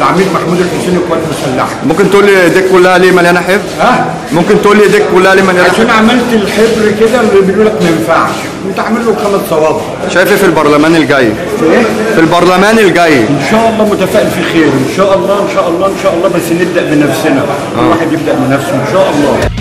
العميد محمود الحسيني القوات المسلحه ممكن تقول لي ايديك كلها ليه مليانه حبر ها ممكن تقول لي ايديك كلها ليه مليانه عشان حبر عملت الحبر كده اللي بيقولوا لك ما ينفعش انت عامل له خمس صوابع شايف ايه في البرلمان الجاي ايه في البرلمان الجاي ان شاء الله متفائل في خير ان شاء الله ان شاء الله ان شاء الله بس نبدا بنفسنا كل واحد يبدا بنفسه ان شاء الله